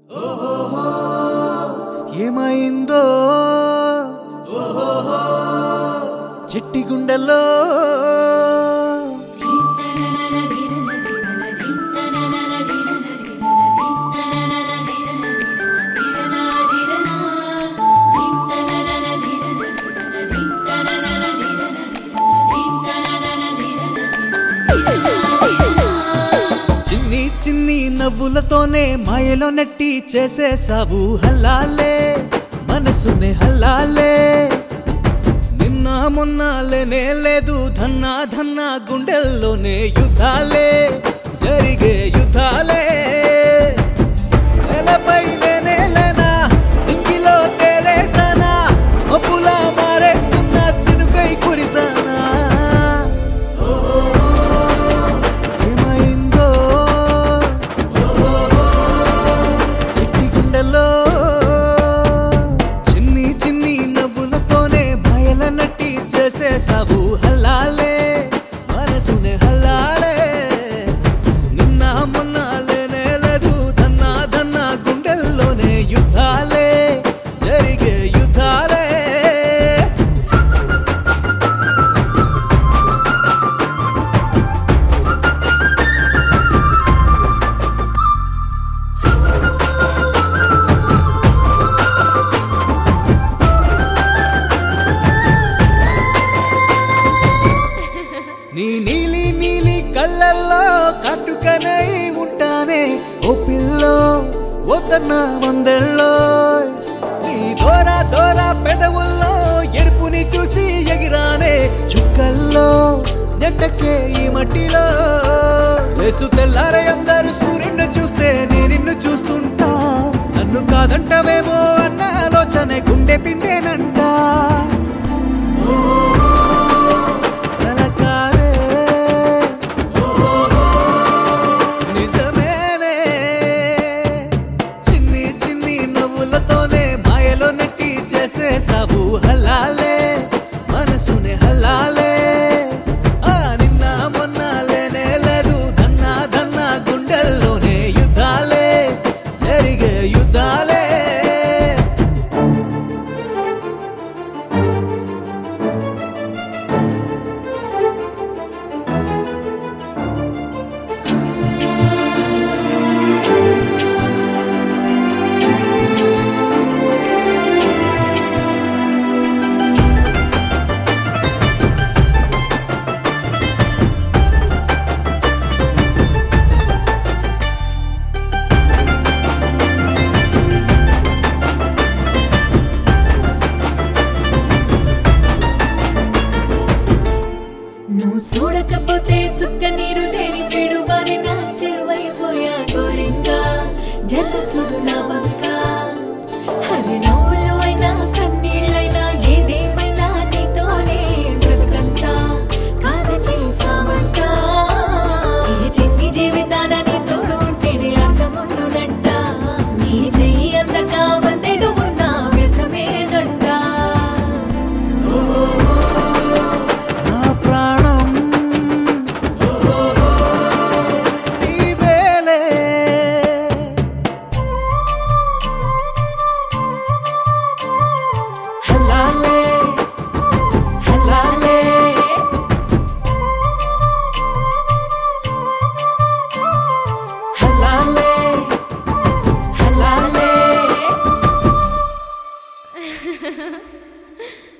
ఏమైందో చెట్టి గుండెల్లో చిన్ని చిన్ని నవ్వులతోనే మాయలో నెట్టి చేసేసావు హల్లాలే మనసునే హల్లాలే నిన్న మొన్న లేనే లేదు ధన్నా ధన్నా గుండెల్లోనే యుద్ధాలే జరిగే యుద్ధాలే నేలపై లేనే లేనా ఇంకిలో తేలేసానా అప్పులా మారేస్తున్నా చినుకై కురిసానా ఏమైందో చిట్టి గుండెలో చిన్ని చిన్ని నవ్వులతోనే భయల నట్టి చేసేసావు హల్లాలే మనసునే హల్లాలే నిన్న మొన్న లేనే లేదు దన్నా దన్నా గుండెల్లోనే యుద్ధాలే జరిగే యుద్ధాలే నీ నీలి నీలి కళ్ళల్లో కట్టుకనై ఉంటానే ఓ పిల్లో వద్దన్న వందల్లో నీ దోర దోర పెదవుల్లో ఎరుపుని చూసి ఎగిరానే చుక్కల్లో నెట్టకే ఈ మట్టిలో లేస్తూ తెల్లారే అందరూ సూర్యుడిని చూస్తే నీ నిన్ను చూస్తుంటా నన్ను కాదంటవేమో అన్న ఆలోచన గుండె పిండేనంట కలకాలే నిజమేనే చిన్ని చిన్ని నవ్వులతోనే మాయలో నెట్టి చేసేసావు హలాలే మనసునే హలాలే ఆ నిన్న మొన్న లేనే లేదు దన్నా దన్నా గుండెల్లోనే యుద్ధాలే జరిగే యుద్ధాలే నువ్వు చూడకపోతే చుక్క నీరు లేని పిడు వారి నా చెరువైపోయా గోరింకా జల్ల సుడు నా వంక హరి నవ్వులు అయినా కన్నీళ్ళైనా ఏదేమైనా నీతోనే బ్రతుకంతా కాదంటే సావంట ఈ చిన్ని జీవితాన నీ తోడు ఉంటేనే అర్థముండునంట నీ చెయ్యి అందక వందెడు ఉన్నా వ్యర్థమేనంట నా ప్రాణం నీవేలే హలాలే హలాలే హలాలే హలాలే